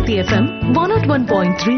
City FM 101.3.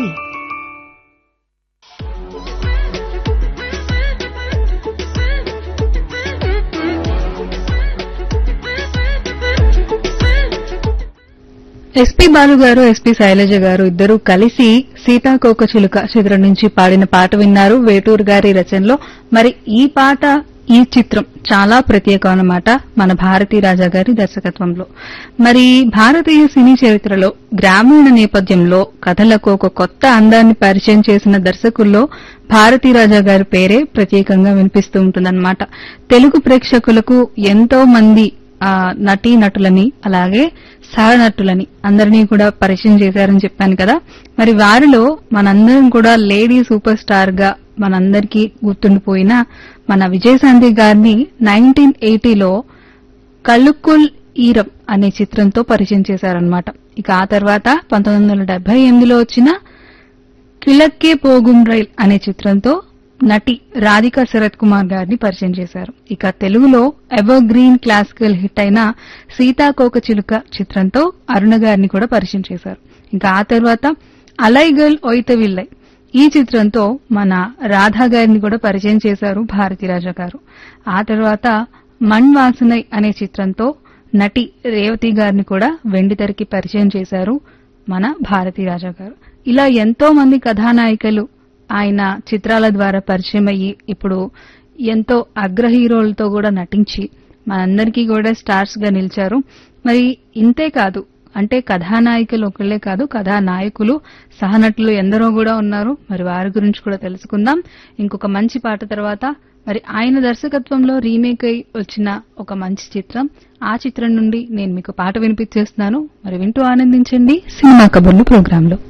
SP Balu గారు SP Shailaja గారు ఇద్దరు కలిసి సీతాకోక చిలుక చిత్రం నుంచి పాడిన పాట విన్నారు వేటూరు గారి రచనలో మరి ఈ పాట ఈ చిత్రం చాలా ప్రత్యేకం అన్నమాట మన భారతీ రాజా గారి దర్శకత్వంలో మరి భారతీయ సినీ చరిత్రలో గ్రామీణ నేపథ్యంలో కథలకు ఒక కొత్త అందాన్ని పరిచయం చేసిన దర్శకుల్లో భారతీ రాజా గారి పేరే ప్రత్యేకంగా వినిపిస్తూ ఉంటుందన్నమాట తెలుగు ప్రేక్షకులకు ఎంతో మంది ఆ నటీ నటులని అలాగే సహనటులని అందరినీ కూడా పరిచయం చేశారని చెప్పాను కదా మరి వారిలో మనందరం కూడా లేడీ సూపర్ స్టార్ గా మనందరికీ గుర్తుండిపోయిన మన విజయశాంతి గారిని నైన్టీన్ ఎయిటీలో కళ్ళుక్కుల్ ఈరం అనే చిత్రంతో పరిచయం చేశారనమాట ఇక ఆ తర్వాత పంతొమ్మిది వందల డెబ్బై ఎనిమిదిలో వచ్చిన కిలక్కే పోగుం రైల్ అనే చిత్రంతో నటి రాధికా శరత్ కుమార్ గారిని పరిచయం చేశారు ఇక తెలుగులో ఎవర్ గ్రీన్ క్లాసికల్ హిట్ అయిన సీతాకోక చిలుక చిత్రంతో అరుణ గారిని కూడా పరిచయం చేశారు ఇంకా ఆ తర్వాత అలై గర్ల్ ఒయిత విల్లై ఈ చిత్రంతో మన రాధా గారిని కూడా పరిచయం చేశారు భారతీరాజా గారు ఆ తర్వాత మణ్ వాసనై అనే చిత్రంతో నటి రేవతి గారిని కూడా వెండితెరకి పరిచయం చేశారు మన భారతీ రాజా గారు ఇలా ఎంతో మంది కథానాయికలు ఆయన చిత్రాల ద్వారా పరిచయం అయ్యి ఇప్పుడు ఎంతో అగ్ర హీరోలతో కూడా నటించి మనందరికీ కూడా స్టార్స్ గా నిలిచారు మరి ఇంతే కాదు అంటే కథానాయికలు ఒకళ్ళే కాదు కథానాయకులు సహనటులు ఎందరో కూడా ఉన్నారు మరి వారి గురించి కూడా తెలుసుకుందాం ఇంకొక మంచి పాట తర్వాత మరి ఆయన దర్శకత్వంలో రీమేక్ అయి వచ్చిన ఒక మంచి చిత్రం ఆ చిత్రం నుండి నేను మీకు పాట వినిపించేస్తున్నాను మరి వింటూ ఆనందించండి సినిమా కబుర్లు ప్రోగ్రాంలో